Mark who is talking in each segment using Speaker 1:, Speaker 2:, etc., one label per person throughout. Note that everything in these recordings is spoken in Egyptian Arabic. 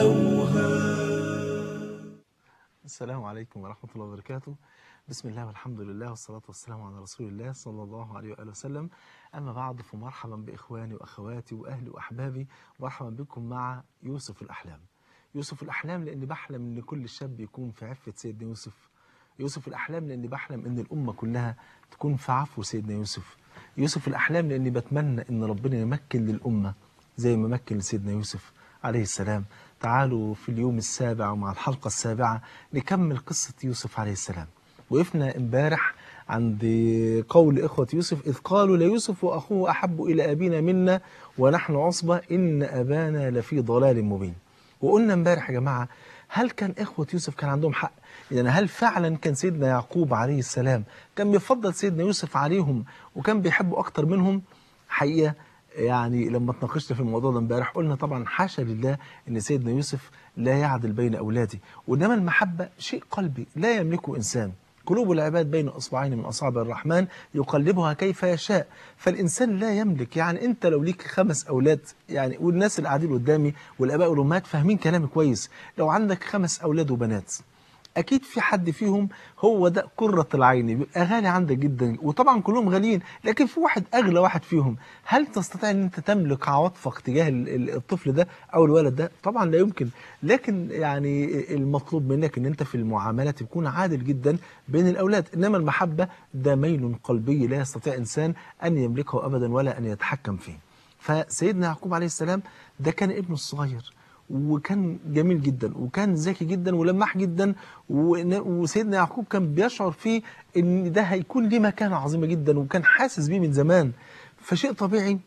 Speaker 1: الأوهام
Speaker 2: السلام عليكم ورحمة الله وبركاته بسم الله والحمد لله والصلاة والسلام على رسول الله صلى الله عليه وآله وسلم أما بعد فمرحبا بإخواني وأخواتي وأهلي وأحبابي مرحبا بكم مع يوسف الأحلام يوسف الأحلام لأني بحلم أن كل شاب يكون في عفة سيدنا يوسف يوسف الأحلام لأني بحلم أن الأمة كلها تكون في عفو سيدنا يوسف يوسف الأحلام لأني بتمنى أن ربنا يمكن للأمة زي ما مكن لسيدنا يوسف عليه السلام تعالوا في اليوم السابع ومع الحلقة السابعة نكمل قصة يوسف عليه السلام وقفنا امبارح عند قول إخوة يوسف إذ قالوا ليوسف وأخوه أحب إلى أبينا منا ونحن عصبة إن أبانا لفي ضلال مبين وقلنا امبارح يا جماعة هل كان إخوة يوسف كان عندهم حق يعني هل فعلا كان سيدنا يعقوب عليه السلام كان بيفضل سيدنا يوسف عليهم وكان بيحبه أكتر منهم حقيقة يعني لما اتناقشنا في الموضوع ده امبارح قلنا طبعا حاشا لله ان سيدنا يوسف لا يعدل بين اولاده وانما المحبه شيء قلبي لا يملكه انسان قلوب العباد بين اصبعين من اصابع الرحمن يقلبها كيف يشاء فالانسان لا يملك يعني انت لو ليك خمس اولاد يعني والناس اللي قاعدين قدامي والاباء والامهات فاهمين كلامي كويس لو عندك خمس اولاد وبنات اكيد في حد فيهم هو ده قرة العين بيبقى غالي عندك جدا وطبعا كلهم غاليين لكن في واحد اغلى واحد فيهم هل تستطيع ان انت تملك عواطفك تجاه ال- ال- الطفل ده او الولد ده طبعا لا يمكن لكن يعني المطلوب منك ان انت في المعامله تكون عادل جدا بين الاولاد انما المحبه ده ميل قلبي لا يستطيع انسان ان يملكه ابدا ولا ان يتحكم فيه فسيدنا يعقوب عليه السلام ده كان ابنه الصغير وكان جميل جدا وكان ذكي جدا ولماح جدا ون- وسيدنا يعقوب كان بيشعر فيه ان ده هيكون ليه مكانه عظيمه جدا وكان حاسس بيه من زمان فشيء طبيعي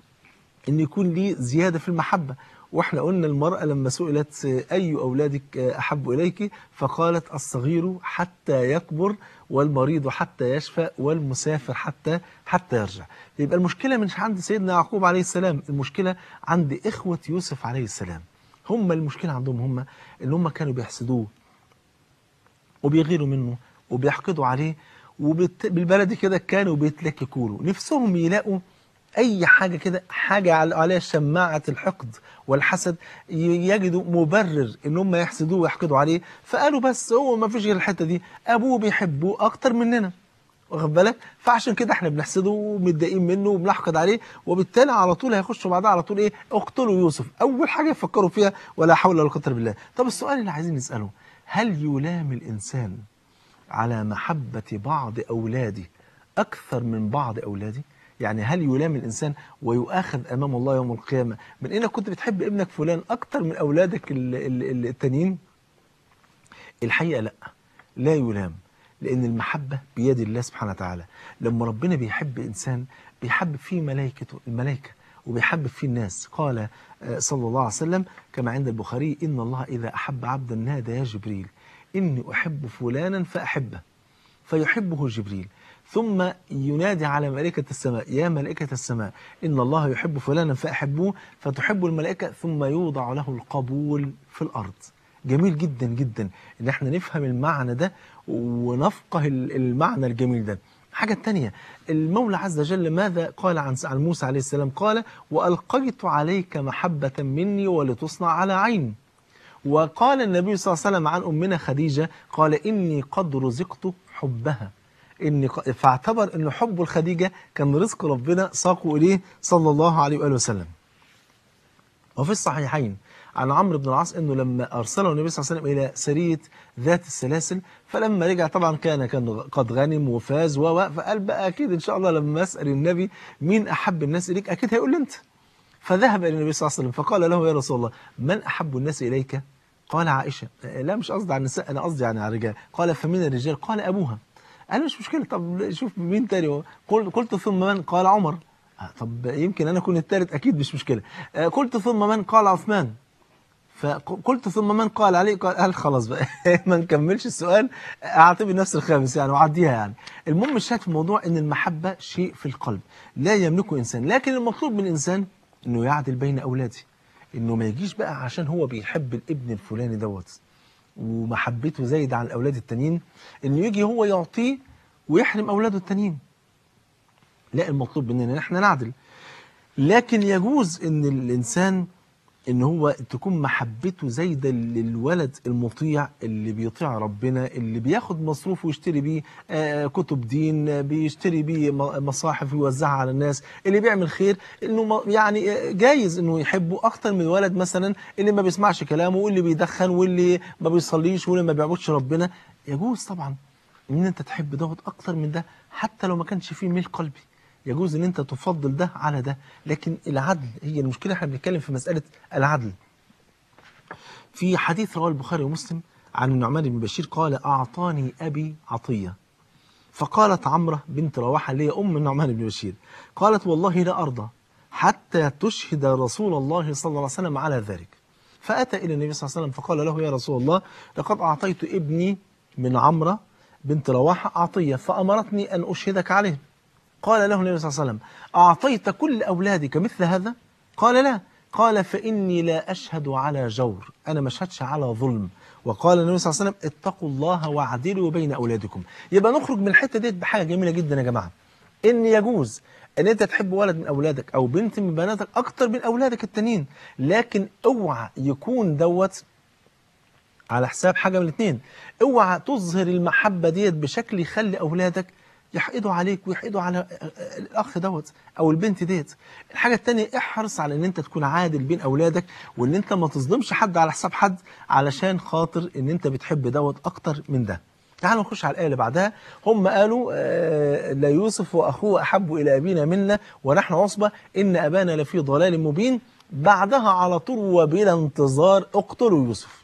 Speaker 2: ان يكون ليه زياده في المحبه واحنا قلنا المراه لما سئلت اي اولادك احب اليك فقالت الصغير حتى يكبر والمريض حتى يشفى والمسافر حتى حتى يرجع يبقى المشكله مش عند سيدنا يعقوب عليه السلام المشكله عند اخوه يوسف عليه السلام هم المشكله عندهم هم ان هم كانوا بيحسدوه وبيغيروا منه وبيحقدوا عليه وبالبلدي كده كانوا بيتلككوا له نفسهم يلاقوا اي حاجه كده حاجه على- عليها شماعه الحقد والحسد ي- يجدوا مبرر ان هم يحسدوه ويحقدوا عليه فقالوا بس هو ما فيش غير الحته دي ابوه بيحبه اكتر مننا واخد بالك فعشان كده احنا بنحسده ومتضايقين منه وبنحقد عليه وبالتالي على طول هيخشوا بعدها على طول ايه اقتلوا يوسف اول حاجه يفكروا فيها ولا حول ولا قوه الا بالله طب السؤال اللي عايزين نساله هل يلام الانسان على محبه بعض اولاده اكثر من بعض اولاده يعني هل يلام الانسان ويؤاخذ امام الله يوم القيامه من انك كنت بتحب ابنك فلان اكتر من اولادك ال- ال- ال- التانيين الحقيقه لا لا يلام لأن المحبة بيد الله سبحانه وتعالى لما ربنا بيحب إنسان بيحبب فيه ملائكته الملائكة وبيحبب فيه الناس قال آه، صلى الله عليه وسلم كما عند البخاري إن الله إذا أحب عبدا نادى يا جبريل إني أحب فلانا فأحبه فيحبه جبريل ثم ينادي على ملائكة السماء يا ملائكة السماء إن الله يحب فلانا فأحبوه فتحب الملائكة ثم يوضع له القبول في الأرض جميل جدا جدا ان احنا نفهم المعنى ده ونفقه ال- المعنى الجميل ده حاجة تانية المولى عز وجل ماذا قال عن عن موسى عليه السلام قال وألقيت عليك محبة مني ولتصنع على عيني وقال النبي صلى الله عليه وسلم عن أمنا خديجة قال إني قد رزقت حبها إني ق- فاعتبر أن حب الخديجة كان رزق ربنا ساقه إليه صلى الله عليه وآله وسلم وفي الصحيحين عن عمرو بن العاص انه لما ارسله النبي صلى الله عليه وسلم الى سريه ذات السلاسل فلما رجع طبعا كان كان قد غنم وفاز و و- فقال بقى اكيد ان شاء الله لما اسال النبي مين احب الناس اليك اكيد هيقول لي انت فذهب الى النبي صلى الله عليه وسلم فقال له يا رسول الله من احب الناس اليك؟ قال عائشه لا مش قصدي على النساء انا قصدي يعني على الرجال قال فمن الرجال؟ قال ابوها قال مش مشكله طب شوف مين تاني هو. قل- قلت ثم من؟ قال عمر آه، طب يمكن انا اكون الثالث اكيد مش مشكله آه، قلت ثم من؟ قال عثمان فقلت ثم من قال عليه قال, قال خلاص بقى ما نكملش السؤال اعتبر نفس الخامس يعني وعديها يعني المهم الشاهد في الموضوع ان المحبه شيء في القلب لا يملكه انسان لكن المطلوب من الانسان انه يعدل بين اولاده انه ما يجيش بقى عشان هو بيحب الابن الفلاني دوت ومحبته زايده عن الاولاد التانيين انه يجي هو يعطيه ويحرم اولاده التانيين لا المطلوب مننا ان احنا نعدل لكن يجوز ان الانسان ان هو تكون محبته زايده للولد المطيع اللي بيطيع ربنا اللي بياخد مصروف ويشتري بيه آه، كتب دين آه، بيشتري بيه م- مصاحف ويوزعها على الناس اللي بيعمل خير انه م- يعني آه، جايز انه يحبه اكتر من الولد مثلا اللي ما بيسمعش كلامه واللي بيدخن واللي ما بيصليش واللي ما بيعبدش ربنا يجوز طبعا ان انت تحب دوت اكتر من ده حتى لو ما كانش فيه ميل قلبي يجوز ان انت تفضل ده على ده لكن العدل هي المشكله احنا بنتكلم في مساله العدل في حديث رواه البخاري ومسلم عن النعمان بن بشير قال اعطاني ابي عطيه فقالت عمره بنت رواحه اللي هي ام النعمان بن بشير قالت والله لا ارضى حتى تشهد رسول الله صلى الله عليه وسلم على ذلك فاتى الى النبي صلى الله عليه وسلم فقال له يا رسول الله لقد اعطيت ابني من عمره بنت رواحه عطيه فامرتني ان اشهدك عليه قال له النبي صلى الله عليه وسلم أعطيت كل أولادك مثل هذا؟ قال لا قال فإني لا أشهد على جور أنا ما أشهدش على ظلم وقال النبي صلى الله عليه وسلم اتقوا الله واعدلوا بين أولادكم يبقى نخرج من الحتة ديت بحاجة جميلة جدا يا جماعة إن يجوز ان انت تحب ولد من اولادك او بنت من بناتك اكتر من اولادك التانيين لكن اوعى يكون دوت على حساب حاجه من الاثنين اوعى تظهر المحبه ديت بشكل يخلي اولادك يحقدوا عليك ويحقدوا على الاخ دوت او البنت ديت الحاجه الثانيه احرص على ان انت تكون عادل بين اولادك وان انت ما تظلمش حد على حساب حد علشان خاطر ان انت بتحب دوت اكتر من ده تعالوا نخش على الآية اللي بعدها هم قالوا آه لا يوسف وأخوه أحب إلى أبينا منا ونحن عصبة إن أبانا لفي ضلال مبين بعدها على طول وبلا انتظار اقتلوا يوسف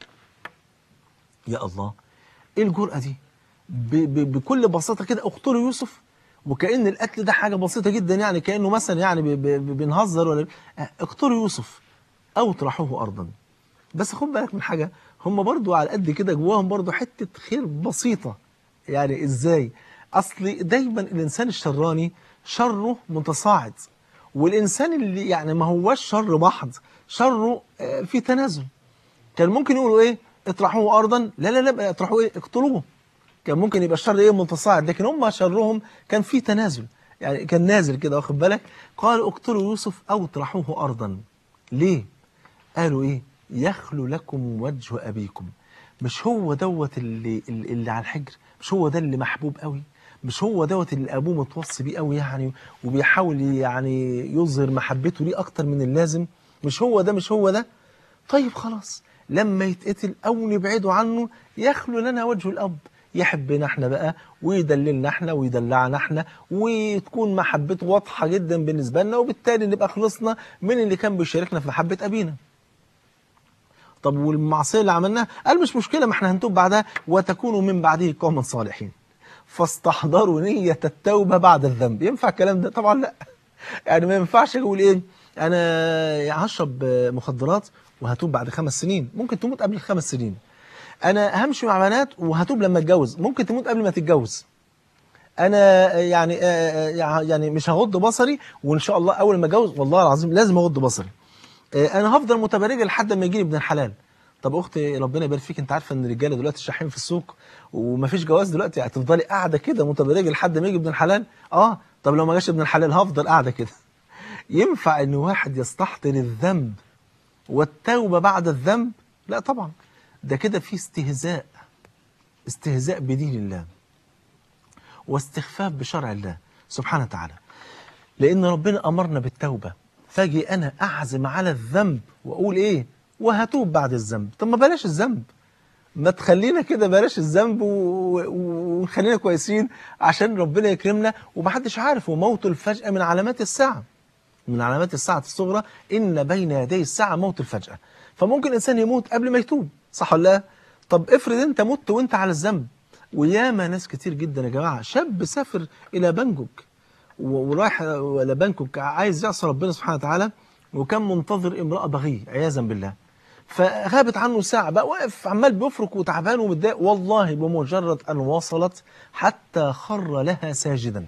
Speaker 2: يا الله ايه الجرأة دي ب ب بكل بساطة كده اقتلوا يوسف وكأن القتل ده حاجة بسيطة جدا يعني كأنه مثلا يعني ب ب بنهزر ولا اقتلوا يوسف أو اطرحوه أرضا بس خد بالك من حاجة هم برضو على قد كده جواهم برضو حتة خير بسيطة يعني ازاي اصل دايما الانسان الشراني شره متصاعد والانسان اللي يعني ما هوش شر محض شره في تنازل كان ممكن يقولوا ايه اطرحوه ارضا لا لا لا اطرحوه ايه اقتلوه كان ممكن يبقى الشر ايه متصاعد لكن هم شرهم كان في تنازل يعني كان نازل كده واخد بالك قالوا اقتلوا يوسف او اطرحوه ارضا ليه قالوا ايه يخلو لكم وجه أبيكم مش هو دوت اللي, اللي على الحجر مش هو ده اللي محبوب قوي مش هو دوت اللي أبوه متوصي بيه قوي يعني وبيحاول يعني يظهر محبته ليه أكتر من اللازم مش هو ده مش هو ده طيب خلاص لما يتقتل أو نبعده عنه يخلو لنا وجه الأب يحبنا احنا بقى ويدللنا احنا ويدلعنا احنا وتكون محبته واضحة جدا بالنسبة لنا وبالتالي نبقى خلصنا من اللي كان بيشاركنا في محبة أبينا طب والمعصيه اللي عملناها قال مش مشكله ما احنا هنتوب بعدها وتكونوا من بعده قوما صالحين فاستحضروا نيه التوبه بعد الذنب ينفع الكلام ده طبعا لا يعني ما ينفعش اقول ايه انا هشرب مخدرات وهتوب بعد خمس سنين ممكن تموت قبل الخمس سنين انا همشي مع بنات وهتوب لما اتجوز ممكن تموت قبل ما تتجوز انا يعني يعني مش هغض بصري وان شاء الله اول ما اتجوز والله العظيم لازم اغض بصري انا هفضل متبرجه لحد ما يجيني ابن الحلال طب اختي ربنا يبارك فيك انت عارفه ان الرجاله دلوقتي شاحين في السوق ومفيش جواز دلوقتي هتفضلي قاعده كده متبرجه لحد ما يجي ابن الحلال اه طب لو ما جاش ابن الحلال هفضل قاعده كده ينفع ان واحد يستحضر الذنب والتوبه بعد الذنب لا طبعا ده كده في استهزاء استهزاء بدين الله واستخفاف بشرع الله سبحانه وتعالى لان ربنا امرنا بالتوبه فاجي انا اعزم على الذنب واقول ايه وهتوب بعد الذنب طب ما بلاش الذنب ما تخلينا كده بلاش الذنب وخلينا كويسين عشان ربنا يكرمنا ومحدش عارف وموت الفجأة من علامات الساعة من علامات الساعة الصغرى إن بين يدي الساعة موت الفجأة فممكن الإنسان يموت قبل ما يتوب صح ولا لا؟ طب افرض أنت مت وأنت على الذنب وياما ناس كتير جدا يا جماعة شاب سافر إلى بنجوك ورايح ولا بانكوك عايز يعصي ربنا سبحانه وتعالى وكان منتظر امرأة بغية عياذا بالله فغابت عنه ساعة بقى واقف عمال بيفرك وتعبان ومتضايق والله بمجرد أن وصلت حتى خر لها ساجدا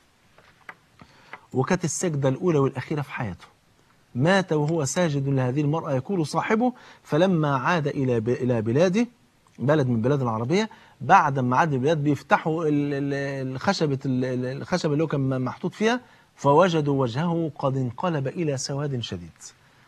Speaker 2: وكانت السجدة الأولى والأخيرة في حياته مات وهو ساجد لهذه المرأة يقول صاحبه فلما عاد إلى إلى بلاده بلد من بلاد العربية بعد ما عاد البلاد بيفتحوا الخشبة الخشبة اللي هو كان محطوط فيها فوجدوا وجهه قد انقلب إلى سواد شديد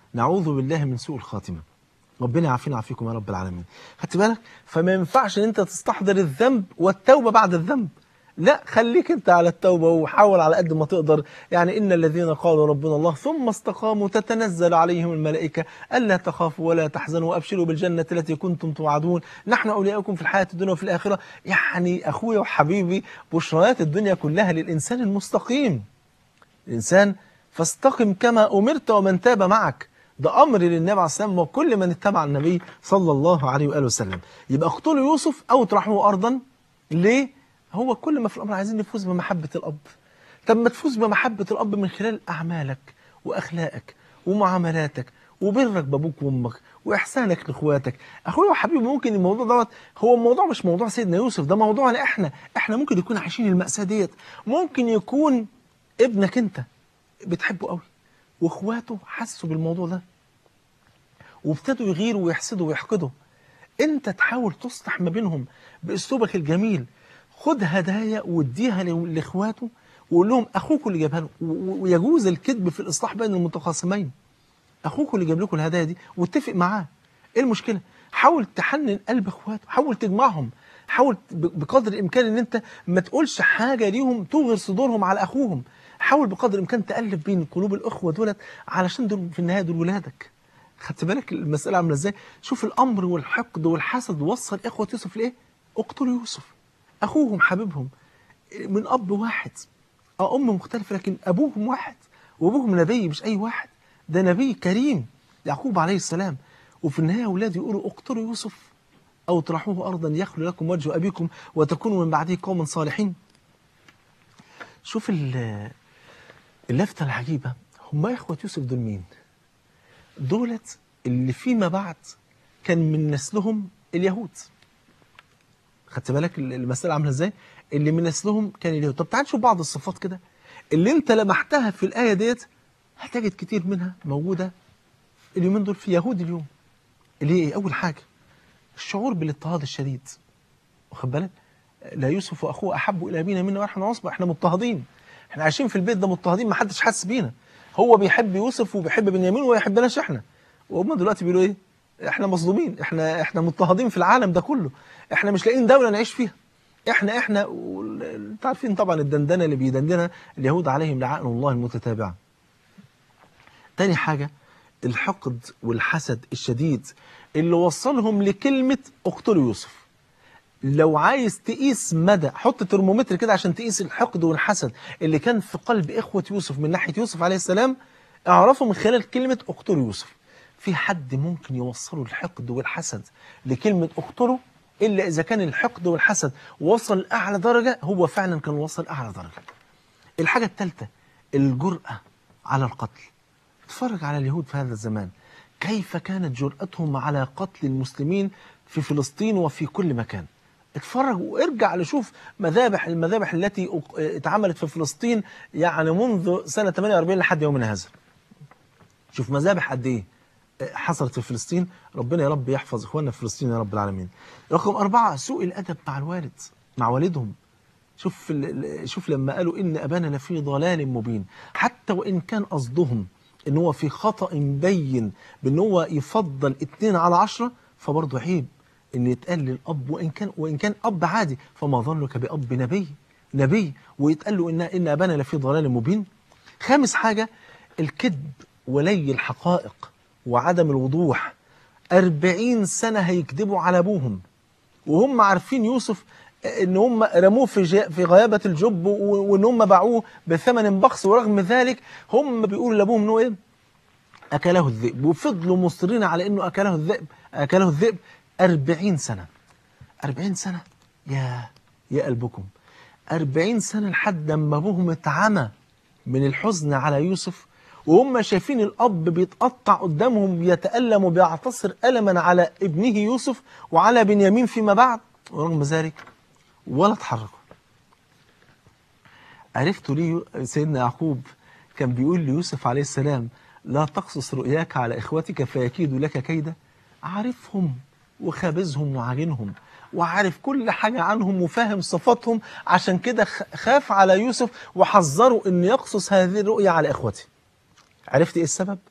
Speaker 2: نعوذ بالله من سوء الخاتمة ربنا يعافينا ويعافيكم يا رب العالمين خدت بالك فما ينفعش ان انت تستحضر الذنب والتوبة بعد الذنب لا خليك انت على التوبة وحاول على قد ما تقدر يعني إن الذين قالوا ربنا الله ثم استقاموا تتنزل عليهم الملائكة ألا تخافوا ولا تحزنوا وأبشروا بالجنة التي كنتم توعدون نحن أولياؤكم في الحياة الدنيا وفي الآخرة يعني أخويا وحبيبي بشريات الدنيا كلها للإنسان المستقيم الإنسان فاستقم كما أمرت ومن تاب معك ده أمر للنبي عليه السلام وكل من اتبع النبي صلى الله عليه وآله وسلم يبقى اقتلوا يوسف أو اطرحوه أرضا ليه؟ هو كل ما في الأمر عايزين نفوز بمحبة الأب طب ما تفوز بمحبة الأب من خلال أعمالك وأخلاقك ومعاملاتك وبرك بابوك وامك واحسانك لاخواتك اخويا وحبيبي ممكن الموضوع دوت هو الموضوع مش موضوع سيدنا يوسف ده موضوعنا احنا احنا ممكن يكون عايشين المأساة ديت ممكن يكون ابنك انت بتحبه قوي واخواته حسوا بالموضوع ده وابتدوا يغيروا ويحسدوا ويحقدوا انت تحاول تصلح ما بينهم باسلوبك الجميل خد هدايا واديها ل- لاخواته وقول لهم اخوكم اللي جابها له و- و- ويجوز الكذب في الاصلاح بين المتخاصمين اخوكم اللي جاب لكم الهدايا دي واتفق معاه ايه المشكله حاول تحنن قلب اخواته حاول تجمعهم حاول ب- بقدر الامكان ان انت ما تقولش حاجه ليهم توغر صدورهم على اخوهم حاول بقدر الامكان تالف بين قلوب الاخوه دولت علشان دول في النهايه دول ولادك خدت بالك المساله عامله ازاي شوف الامر والحقد والحسد وصل اخوه يوسف لايه اقتلوا يوسف اخوهم حبيبهم من اب واحد اه ام مختلفه لكن ابوهم واحد وابوهم نبي مش اي واحد ده نبي كريم يعقوب عليه السلام وفي النهايه اولاد يقولوا اقتلوا يوسف او اطرحوه ارضا يخلو لكم وجه ابيكم وتكونوا من بعده قوما صالحين شوف ال- اللفته العجيبه هم اخوه يوسف دول مين دولت اللي فيما بعد كان من نسلهم اليهود خدت بالك ال- المسألة عاملة ازاي اللي من نسلهم كان اليهود طب تعال نشوف بعض الصفات كده اللي انت لمحتها في الآية ديت هتجد كتير منها موجودة اليومين دول في يهود اليوم اللي هي ايه أول حاجة الشعور بالاضطهاد الشديد واخد بالك لا يوسف واخوه احب الى ابينا منا ونحن عصبه احنا مضطهدين احنا عايشين في البيت ده مضطهدين ما حدش حاسس بينا هو بيحب يوسف وبيحب بنيامين وما يحبناش احنا وهم دلوقتي بيقولوا ايه احنا مظلومين احنا احنا مضطهدين في العالم ده كله احنا مش لاقيين دوله نعيش فيها احنا احنا وال- انتوا عارفين طبعا الدندنه اللي بيدندنها اليهود عليهم لعائن الله المتتابعه تاني حاجه الحقد والحسد الشديد اللي وصلهم لكلمه اقتلوا يوسف لو عايز تقيس مدى حط ترمومتر كده عشان تقيس الحقد والحسد اللي كان في قلب إخوة يوسف من ناحية يوسف عليه السلام اعرفوا من خلال كلمة اقتلوا يوسف في حد ممكن يوصله الحقد والحسد لكلمة اقتلوا إلا إذا كان الحقد والحسد وصل لأعلى درجة هو فعلا كان وصل أعلى درجة الحاجة الثالثة الجرأة على القتل اتفرج على اليهود في هذا الزمان كيف كانت جرأتهم على قتل المسلمين في فلسطين وفي كل مكان اتفرج وارجع لشوف مذابح المذابح التي أق- اتعملت في فلسطين يعني منذ سنة 48 لحد يومنا هذا شوف مذابح قد ايه حصلت في فلسطين ربنا يا رب يحفظ اخواننا في فلسطين يا رب العالمين رقم أربعة سوء الأدب مع الوالد مع والدهم شوف ال- ال- شوف لما قالوا إن أبانا لفي ضلال مبين حتى وإن كان قصدهم إن هو في خطأ بين بإن هو يفضل اتنين على عشرة فبرضه عيب إن يتقال للأب وإن كان وإن كان أب عادي فما ظنك بأب نبي نبي ويتقال له إن إن أبانا لفي ضلال مبين خامس حاجة الكذب ولي الحقائق وعدم الوضوح أربعين سنة هيكذبوا على أبوهم وهم عارفين يوسف ان هم رموه في جا- في غيابه الجب و- وان هم باعوه بثمن بخس ورغم ذلك هم بيقولوا لابوهم انه ايه اكله الذئب وفضلوا مصرين على انه اكله الذئب اكله الذئب 40 سنه 40 سنه يا يا قلبكم 40 سنه لحد ما ابوهم اتعمى من الحزن على يوسف وهم شايفين الاب بيتقطع قدامهم بيتالم وبيعتصر الما على ابنه يوسف وعلى بنيامين فيما بعد ورغم ذلك ولا اتحركوا عرفتوا ليه سيدنا يعقوب كان بيقول ليوسف عليه السلام لا تقصص رؤياك على اخوتك فيكيدوا لك كيدا عارفهم وخابزهم وعاجنهم وعارف كل حاجة عنهم وفاهم صفاتهم عشان كده خ- خاف على يوسف وحذره ان يقصص هذه الرؤيا على اخوته عرفت ايه السبب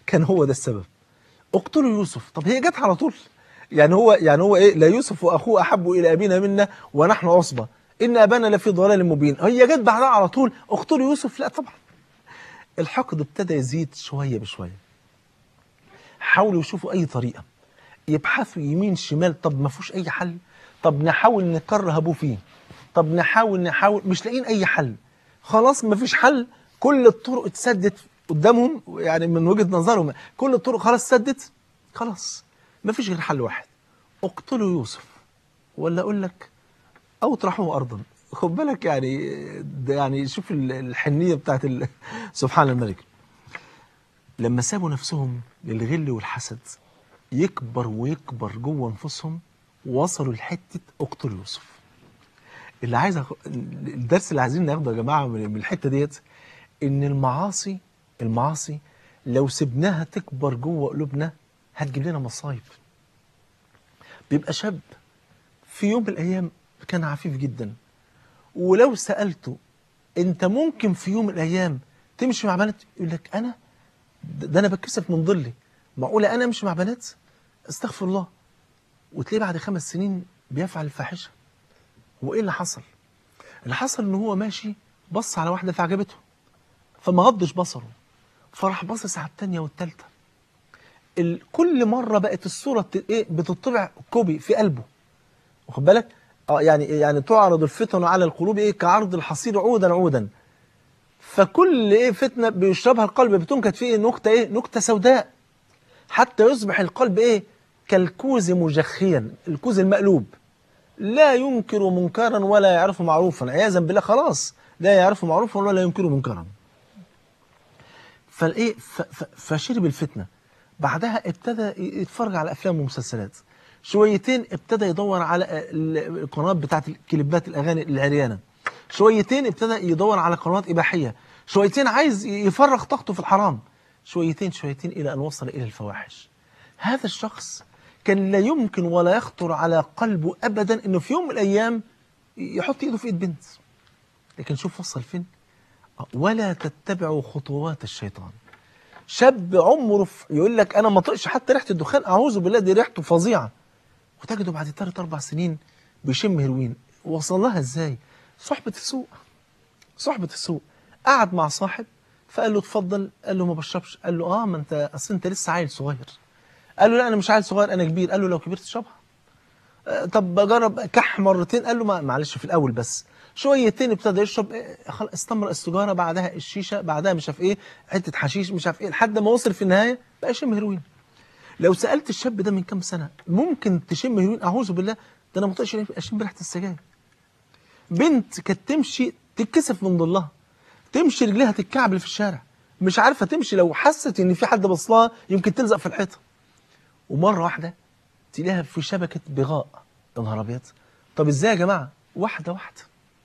Speaker 2: كان هو ده السبب اقتلوا يوسف طب هي جت على طول يعني هو يعني هو ايه لا يوسف واخوه احب الى ابينا منا ونحن عصبه ان ابانا لفي ضلال مبين هي جت بعدها على طول اقتلوا يوسف لا طبعا الحقد ابتدى يزيد شويه بشويه حاولوا يشوفوا اي طريقه يبحثوا يمين شمال طب ما فيهوش اي حل طب نحاول نكره ابوه فيه طب نحاول نحاول مش لاقيين اي حل خلاص ما فيش حل كل الطرق اتسدت قدامهم يعني من وجهه نظرهم كل الطرق خلاص سدت خلاص ما فيش غير حل واحد اقتلوا يوسف ولا اقول لك او اطرحوه ارضا خد بالك يعني ده يعني شوف ال- الحنيه بتاعت ال- سبحان الملك لما سابوا نفسهم للغل والحسد يكبر ويكبر جوه انفسهم وصلوا لحته اقتلوا يوسف اللي عايز أخ... الدرس اللي عايزين ناخده يا جماعه من من الحته ديت ان المعاصي المعاصي لو سبناها تكبر جوه قلوبنا هتجيب لنا مصايب بيبقى شاب في يوم من الايام كان عفيف جدا ولو سالته انت ممكن في يوم من الايام تمشي مع بنات يقول لك انا ده ده انا بتكسف من ظلي معقوله انا امشي مع بنات استغفر الله وتلاقيه بعد خمس سنين بيفعل الفاحشه هو ايه اللي حصل اللي حصل ان هو ماشي بص على واحده فعجبته فما غضش بصره فراح باصص على الثانيه والثالثه ال- كل مره بقت الصوره بت- ايه بتطبع كوبي في قلبه واخد بالك اه يعني يعني تعرض الفتن على القلوب ايه كعرض الحصير عودا عودا فكل ايه فتنه بيشربها القلب بتنكت فيه إيه؟ نكته ايه نكته سوداء حتى يصبح القلب ايه كالكوز مجخيا الكوز المقلوب لا ينكر منكرا ولا يعرف معروفا عياذا بالله خلاص لا يعرف معروفا ولا ينكر منكرا فالايه ف- ف- فشرب الفتنه بعدها ابتدى يتفرج على افلام ومسلسلات شويتين ابتدى يدور على ال- القنوات بتاعت الكليبات الاغاني العريانه شويتين ابتدى يدور على قنوات اباحيه شويتين عايز يفرغ طاقته في الحرام شويتين شويتين الى ان وصل الى الفواحش هذا الشخص كان لا يمكن ولا يخطر على قلبه ابدا انه في يوم من الايام يحط ايده في ايد بنت لكن شوف وصل فين ولا تتبعوا خطوات الشيطان شاب عمره في يقول لك انا ما طقش حتى ريحه الدخان اعوذ بالله دي ريحته فظيعه وتجده بعد ثلاث اربع سنين بيشم هيروين وصل لها ازاي صحبه السوق صحبه السوق قعد مع صاحب فقال له اتفضل قال له ما بشربش قال له اه ما انت اصل انت لسه عيل صغير قال له لا انا مش عيل صغير انا كبير قال له لو كبرت اشربها آه، طب بجرب كح مرتين قال له ما معلش في الاول بس شويتين ابتدى يشرب آه، خلاص استمر السيجاره بعدها الشيشه بعدها مش عارف ايه حته حشيش مش عارف ايه لحد ما وصل في النهايه بقى يشم هيروين لو سالت الشاب ده من كام سنه ممكن تشم هيروين اعوذ بالله ده انا ما طقش اشم ريحه السجاير بنت كانت تمشي تتكسف من ضلها تمشي رجليها تتكعبل في الشارع مش عارفه تمشي لو حست ان في حد بصلها يمكن تلزق في الحيطه ومره واحده تلاقيها في شبكه بغاء يا نهار ابيض طب ازاي يا جماعه واحده واحده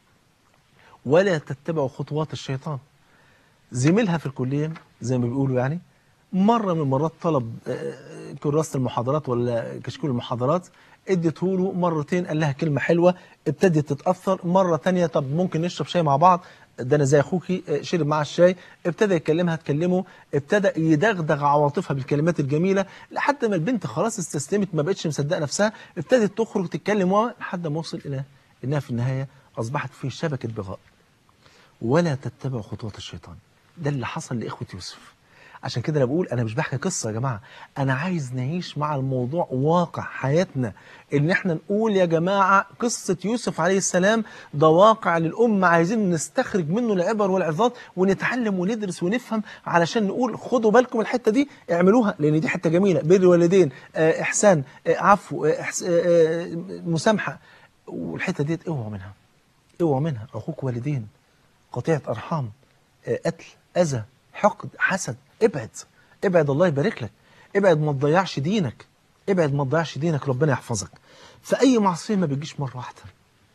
Speaker 2: ولا تتبعوا خطوات الشيطان زميلها في الكليه زي ما بيقولوا يعني مره من المرات طلب آه، كراسه المحاضرات ولا كشكول المحاضرات اديته له مرتين قال لها كلمه حلوه ابتدت تتاثر مره تانية طب ممكن نشرب شاي مع بعض ده انا زي اخوكي آه، شرب معاه الشاي ابتدى يكلمها تكلمه ابتدى يدغدغ عواطفها بالكلمات الجميله لحد ما البنت خلاص استسلمت ما بقتش مصدقه نفسها ابتدت تخرج تتكلم و- لحد ما وصل الى انها في النهايه اصبحت في شبكه بغاء ولا تتبعوا خطوات الشيطان ده اللي حصل لاخوه يوسف عشان كده انا بقول انا مش بحكي قصه يا جماعه انا عايز نعيش مع الموضوع واقع حياتنا ان احنا نقول يا جماعه قصه يوسف عليه السلام ده واقع للامه عايزين نستخرج منه العبر والعظات ونتعلم وندرس ونفهم علشان نقول خدوا بالكم الحته دي اعملوها لان دي حته جميله بر الوالدين آه، احسان آه، عفو آه، إحس- آه، آه، مسامحه والحته ديت اوعوا منها اوعوا منها عقوق والدين قطيعة أرحام آه، قتل أذى حقد حسد ابعد ابعد الله يبارك لك ابعد ما تضيعش دينك ابعد ما تضيعش دينك ربنا يحفظك فأي معصية ما بتجيش مرة واحدة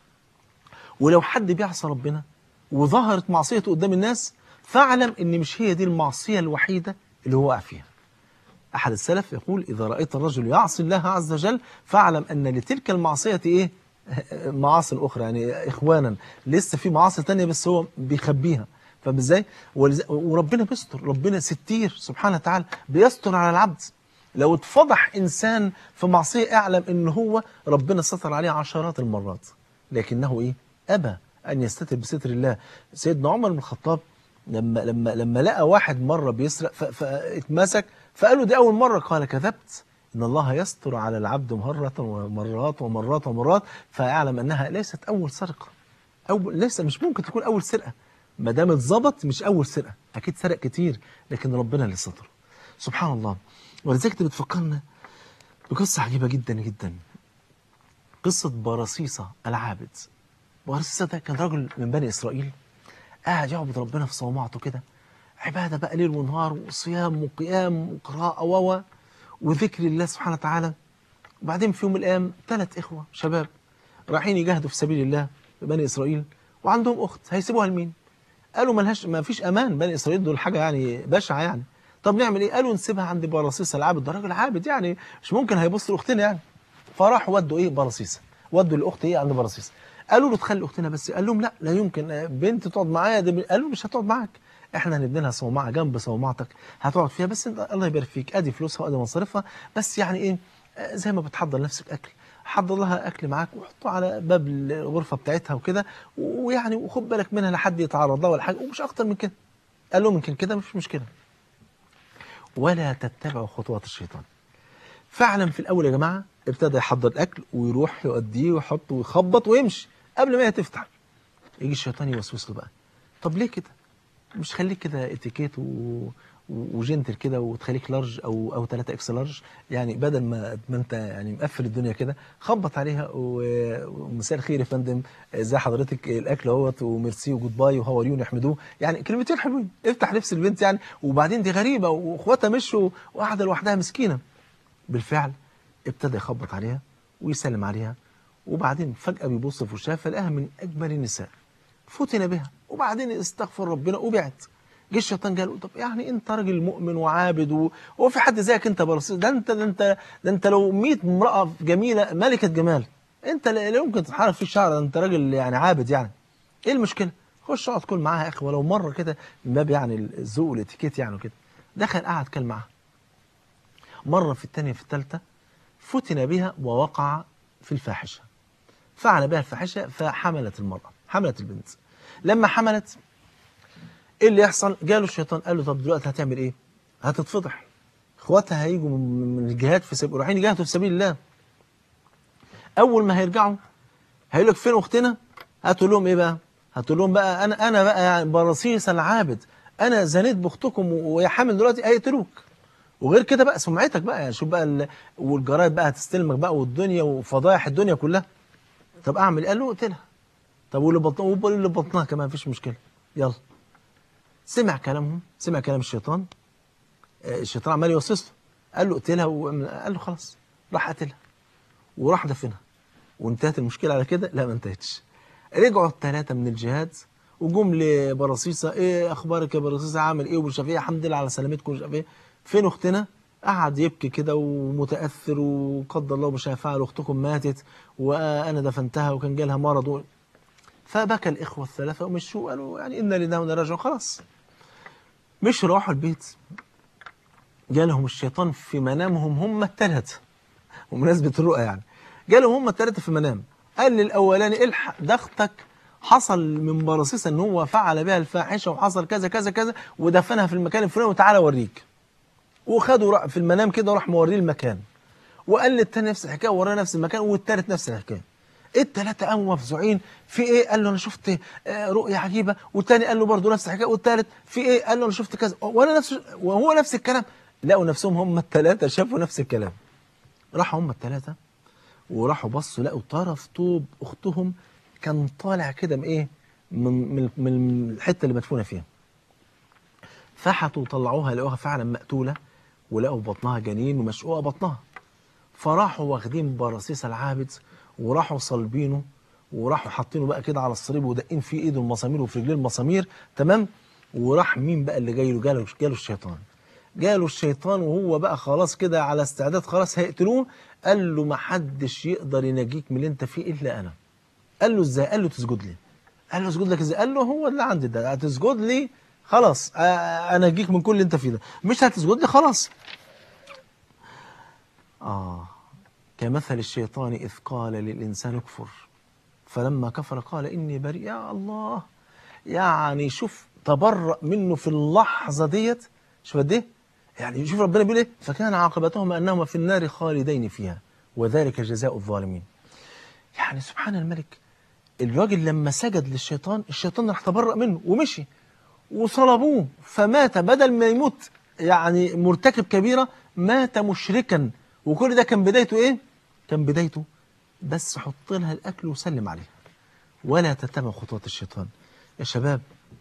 Speaker 2: ولو حد بيعصى ربنا وظهرت معصيته قدام الناس فاعلم ان مش هي دي المعصية الوحيدة اللي هو وقع فيها أحد السلف يقول إذا رأيت الرجل يعصي الله عز وجل فاعلم أن لتلك المعصية إيه معاصي أخرى يعني إخوانا لسه في معاصي تانية بس هو بيخبيها فاهم ازاي ولز- وربنا بيستر ربنا ستير سبحانه وتعالى بيستر على العبد لو اتفضح انسان في معصيه اعلم ان هو ربنا ستر عليه عشرات المرات لكنه ايه ابى ان يستتر بستر الله سيدنا عمر بن الخطاب لما لما لما لقى واحد مره بيسرق ف- فاتمسك فقال له دي اول مره قال كذبت ان الله يستر على العبد مره ومرات ومرات ومرات فيعلم انها ليست اول سرقه أول لسه مش ممكن تكون أول سرقة ما دام اتظبط مش أول سرقة أكيد سرق كتير لكن ربنا اللي ستره سبحان الله ولذلك دي بتفكرنا بقصة عجيبة جدا جدا قصة برصيصة العابد برصيصة ده كان رجل من بني إسرائيل قاعد يعبد ربنا في صومعته كده عبادة بقى ليل ونهار وصيام وقيام وقراءة و وذكر الله سبحانه وتعالى وبعدين في يوم من الأيام ثلاث إخوة شباب رايحين يجاهدوا في سبيل الله في بني إسرائيل وعندهم أخت هيسيبوها لمين؟ قالوا ملهاش ما فيش أمان بني إسرائيل دول حاجة يعني بشعة يعني طب نعمل إيه؟ قالوا نسيبها عند برصيصة العابد ده راجل عابد يعني مش ممكن هيبص لأختنا يعني فراحوا ودوا إيه برصيصة ودوا الأخت إيه عند برصيصة قالوا له تخلي أختنا بس قال لهم لا لا يمكن بنت تقعد معايا دي قالوا مش هتقعد معاك احنا هنبني لها صومعه جنب صومعتك هتقعد فيها بس انت الله يبارك فيك ادي فلوسها وادي مصاريفها بس يعني ايه آه، زي ما بتحضر نفسك اكل حضر لها اكل معاك وحطه على باب الغرفه بتاعتها وكده ويعني وخد بالك منها لحد يتعرض لها ولا حاجه ومش اكتر من كده قال لهم يمكن كده مش مشكله ولا تتبعوا خطوات الشيطان فعلا في الاول يا جماعه ابتدى يحضر الاكل ويروح يؤديه ويحطه ويخبط ويمشي قبل ما هي تفتح يجي الشيطان يوسوس له بقى طب ليه كده مش خليك كده اتيكيت و... وجنتل كده وتخليك لارج او او 3 اكس لارج يعني بدل ما ما انت يعني مقفل الدنيا كده خبط عليها و- ومساء الخير يا فندم ازي حضرتك الاكل اهوت وميرسي وجود باي وهاو ار يو نحمدوه يعني كلمتين حلوين افتح نفس البنت يعني وبعدين دي غريبه واخواتها مشوا وقاعده لوحدها مسكينه بالفعل ابتدى يخبط عليها ويسلم عليها وبعدين فجاه بيبص في وشها فلقاها من اجمل النساء فتن بها وبعدين استغفر ربنا وبعت جه الشيطان قال له، طب يعني انت راجل مؤمن وعابد و... هو في حد زيك انت برصيص ده انت ده انت ده انت لو 100 امراه جميله ملكه جمال انت لا لا يمكن تتحرك في الشعر ده انت راجل يعني عابد يعني ايه المشكله؟ خش اقعد كل معاها يا اخي ولو مره كده من باب يعني الذوق والاتيكيت يعني وكده دخل قعد كل معاها مره في الثانيه في الثالثه فتن بها ووقع في الفاحشه فعل بها الفاحشه فحملت المراه حملت البنت لما حملت ايه اللي يحصل جاله الشيطان قال له طب دلوقتي هتعمل ايه هتتفضح اخواتها هيجوا من من الجهاد في سبيل رايحين يجاهدوا في سبيل الله اول ما هيرجعوا هيقول لك فين اختنا هتقول لهم ايه بقى هتقول لهم بقى انا انا بقى يعني برصيص العابد انا زنيت باختكم ويا حامل دلوقتي هيقتلوك وغير كده بقى سمعتك بقى يعني شوف بقى ال... والجرايد بقى هتستلمك بقى والدنيا وفضايح الدنيا كلها طب اعمل إيه؟ قال له اقتلها طب واللي بطنها واللي بطنها كمان مفيش مشكله يلا سمع كلامهم سمع كلام الشيطان آه، الشيطان عمال يوسوس له قال له اقتلها وقال له خلاص راح قتلها وراح دفنها وانتهت المشكله على كده لا ما انتهتش رجعوا الثلاثه من الجهاد وجم لبرصيصه ايه اخبارك يا برصيصه عامل ايه ومش عارف ايه الحمد لله على سلامتكم مش عارف ايه فين اختنا قعد يبكي كده ومتاثر وقدر الله مش هيفعل اختكم ماتت وانا دفنتها وكان جالها مرض و... فبكى الاخوه الثلاثه ومشوا قالوا يعني انا لله وانا راجعون خلاص مش راحوا البيت جالهم الشيطان في منامهم هم الثلاثه ومناسبه الرؤى يعني جالهم هم الثلاثه في منام قال للاولاني الحق ده اختك حصل من برصيصه ان هو فعل بها الفاحشه وحصل كذا كذا كذا ودفنها في المكان الفلاني وتعالى اوريك وخدوا رأ- في المنام كده وراح موريه المكان وقال للتاني نفس الحكايه وراه نفس المكان والتالت نفس الحكايه التلاتة قاموا مفزوعين في ايه قال له انا شفت آه، رؤية عجيبة والتاني قال له برضه نفس الحكايه والتالت في ايه قال له انا شفت كذا وانا نفس وهو نفس الكلام لقوا نفسهم هم التلاتة شافوا نفس الكلام راحوا هم التلاتة وراحوا بصوا لقوا طرف طوب اختهم كان طالع كده من ايه من من من الحته اللي مدفونه فيها فحطوا وطلعوها لقوها فعلا مقتوله ولقوا بطنها جنين ومشقوقه بطنها فراحوا واخدين برصيص العابد وراحوا صلبينه وراحوا حاطينه بقى كده على الصليب ودقين فيه ايده المسامير وفي رجليه المسامير تمام وراح مين بقى اللي جاي له جاله جاله الشيطان جاله الشيطان وهو بقى خلاص كده على استعداد خلاص هيقتلوه قال له ما حدش يقدر ينجيك من اللي انت فيه الا انا قال له ازاي قال له تسجد لي قال له اسجد لك ازاي قال له هو اللي عندي ده هتسجد لي خلاص آه، انا اجيك من كل اللي انت فيه ده مش هتسجد لي خلاص اه كمثل الشيطان اذ قال للانسان اكفر فلما كفر قال اني بريء يا الله يعني شوف تبرأ منه في اللحظه ديت شوف قد ايه يعني شوف ربنا بيقول ايه فكان عاقبتهما انهما في النار خالدين فيها وذلك جزاء الظالمين يعني سبحان الملك الراجل لما سجد للشيطان الشيطان راح تبرأ منه ومشي وصلبوه فمات بدل ما يموت يعني مرتكب كبيرة مات مشركا وكل ده كان بدايته ايه كان بدايته بس حط لها الاكل وسلم عليها ولا تتبع خطوات الشيطان يا شباب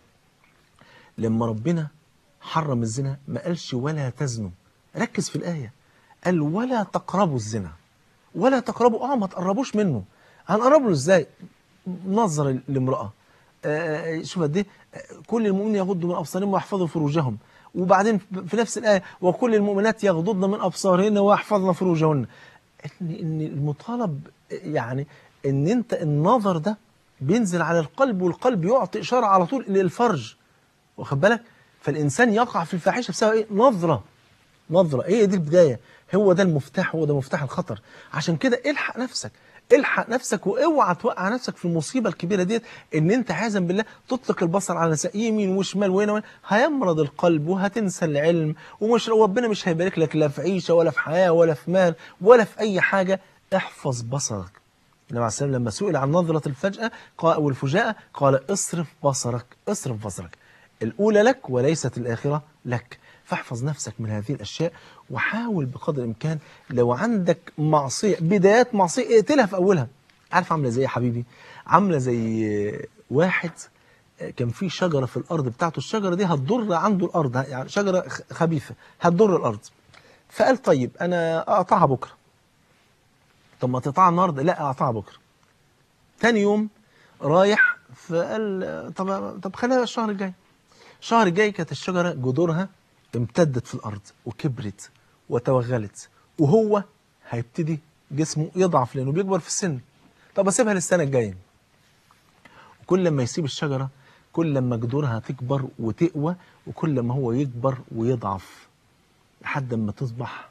Speaker 2: لما ربنا حرم الزنا ما قالش ولا تزنوا ركز في الآية قال ولا تقربوا الزنا ولا تقربوا اه ما تقربوش منه هنقرب له ازاي نظر لامرأة آه، شوف قد ايه آه، كل المؤمنين يغضوا من ابصارهم ويحفظوا فروجهم وبعدين في نفس الآية وكل المؤمنات يغضضن من أبصارهن ويحفظن فروجهن إن إن المطالب يعني إن أنت النظر ده بينزل على القلب والقلب يعطي إشارة على طول للفرج واخد بالك فالإنسان يقع في الفاحشة بسبب إيه؟ نظرة نظرة هي دي البداية هو ده المفتاح هو ده مفتاح الخطر عشان كده الحق نفسك الحق نفسك واوعى توقع نفسك في المصيبه الكبيره ديت ان انت عايزا بالله تطلق البصر على نساء يمين وشمال وهنا وهنا هيمرض القلب وهتنسى العلم ومش ربنا مش هيبارك لك لا في عيشه ولا في حياه ولا في مال ولا في اي حاجه احفظ بصرك النبي عليه السلام لما سئل عن نظرة الفجأة قال والفجاءة قال اصرف بصرك اصرف بصرك الأولى لك وليست الآخرة لك فاحفظ نفسك من هذه الأشياء وحاول بقدر الإمكان لو عندك معصية بدايات معصية اقتلها في أولها عارف عاملة زي إيه يا حبيبي عاملة زي واحد كان في شجرة في الأرض بتاعته الشجرة دي هتضر عنده الأرض يعني شجرة خ- خبيثة هتضر الأرض فقال طيب أنا أقطعها بكرة طب ما تقطعها النهارده لا اقطعها بكره تاني يوم رايح فقال طب طب خليها الشهر الجاي الشهر الجاي كانت الشجره جذورها امتدت في الارض وكبرت وتوغلت وهو هيبتدي جسمه يضعف لانه بيكبر في السن طب اسيبها للسنه الجايه وكل لما يسيب الشجره كل لما جذورها تكبر وتقوى وكل لما هو يكبر ويضعف لحد ما تصبح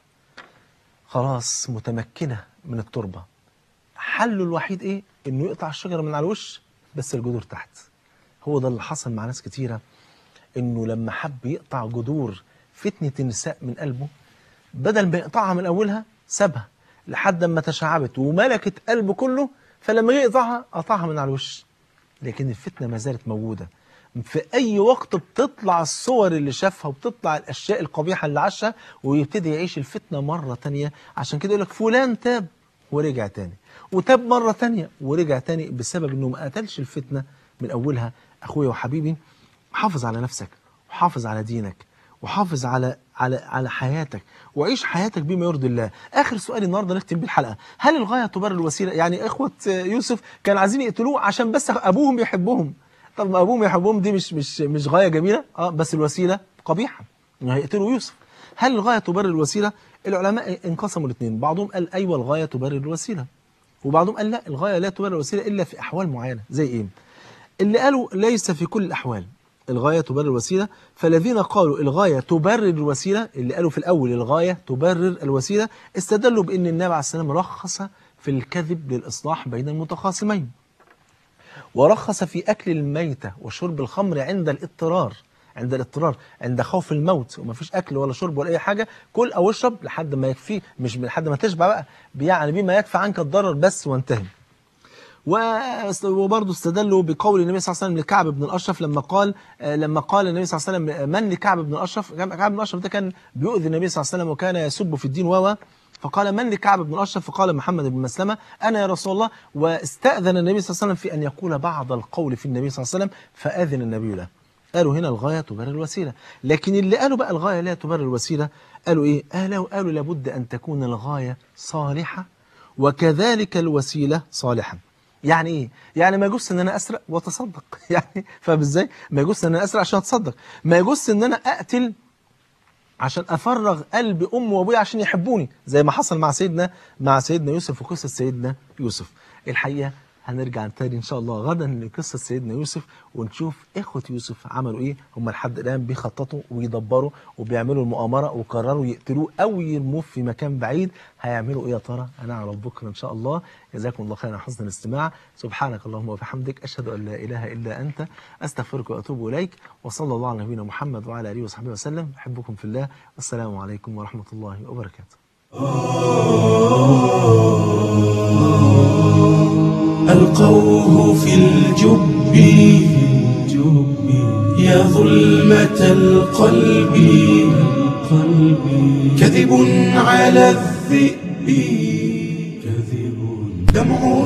Speaker 2: خلاص متمكنة من التربة حله الوحيد ايه انه يقطع الشجرة من على الوش بس الجذور تحت هو ده اللي حصل مع ناس كتيرة انه لما حب يقطع جذور فتنة النساء من قلبه بدل ما يقطعها من اولها سابها لحد ما تشعبت وملكت قلبه كله فلما جه يقطعها قطعها من على الوش لكن الفتنة ما زالت موجودة في أي وقت بتطلع الصور اللي شافها وبتطلع الأشياء القبيحة اللي عاشها ويبتدي يعيش الفتنة مرة تانية عشان كده يقول لك فلان تاب ورجع تاني وتاب مرة تانية ورجع تاني بسبب إنه ما قتلش الفتنة من أولها أخويا وحبيبي حافظ على نفسك وحافظ على دينك وحافظ على على على حياتك وعيش حياتك بما يرضي الله اخر سؤال النهارده نختم بيه الحلقه هل الغايه تبرر الوسيله يعني اخوه يوسف كانوا عايزين يقتلوه عشان بس ابوهم بيحبهم طب ما ابوهم يحبهم دي مش مش مش غايه جميله اه بس الوسيله قبيحه إنه هيقتلوا يوسف هل الغايه تبرر الوسيله العلماء انقسموا الاثنين بعضهم قال ايوه الغايه تبرر الوسيله وبعضهم قال لا الغايه لا تبرر الوسيله الا في احوال معينه زي ايه اللي قالوا ليس في كل الاحوال الغاية تبرر الوسيلة فالذين قالوا الغاية تبرر الوسيلة اللي قالوا في الأول الغاية تبرر الوسيلة استدلوا بأن النبي عليه السلام رخص في الكذب للإصلاح بين المتخاصمين ورخص في أكل الميتة وشرب الخمر عند الاضطرار عند الاضطرار عند خوف الموت وما فيش أكل ولا شرب ولا أي حاجة كل أو اشرب لحد ما يكفي مش لحد ما تشبع بقى يعني بما يكفي عنك الضرر بس وانتهي وبرضه استدلوا بقول النبي صلى الله عليه وسلم لكعب بن الاشرف لما قال لما قال النبي صلى الله عليه وسلم من لكعب بن الاشرف كعب بن الاشرف ده كان بيؤذي النبي صلى الله عليه وسلم وكان يسب في الدين و فقال من لكعب بن الاشرف فقال محمد بن مسلمه انا يا رسول الله واستاذن النبي صلى الله عليه وسلم في ان يقول بعض القول في النبي صلى الله عليه وسلم فاذن النبي له قالوا هنا الغايه تبرر الوسيله لكن اللي قالوا بقى الغايه لا تبرر الوسيله قالوا ايه قالوا قالوا لابد ان تكون الغايه صالحه وكذلك الوسيله صالحه يعني ايه يعني ما يجوز ان انا اسرق واتصدق يعني فاهم ازاي ما يجوز ان انا اسرق عشان اتصدق ما يجوز ان انا اقتل عشان افرغ قلب امي وابويا عشان يحبوني زي ما حصل مع سيدنا مع سيدنا يوسف وقصه سيدنا يوسف الحقيقه هنرجع تاني ان شاء الله غدا لقصه سيدنا يوسف ونشوف اخوه يوسف عملوا ايه هم لحد الان بيخططوا ويدبروا وبيعملوا المؤامره وقرروا يقتلوه او يرموه في مكان بعيد هيعملوا ايه يا ترى هنعرف بكره ان شاء الله جزاكم الله خيرا حسن الاستماع سبحانك اللهم وبحمدك اشهد ان لا اله الا انت استغفرك واتوب اليك وصلى الله على نبينا محمد وعلى اله وصحبه وسلم احبكم في الله والسلام عليكم ورحمه الله وبركاته
Speaker 1: ألقوه في الجب يا ظلمة القلب كذب على الذئب دمع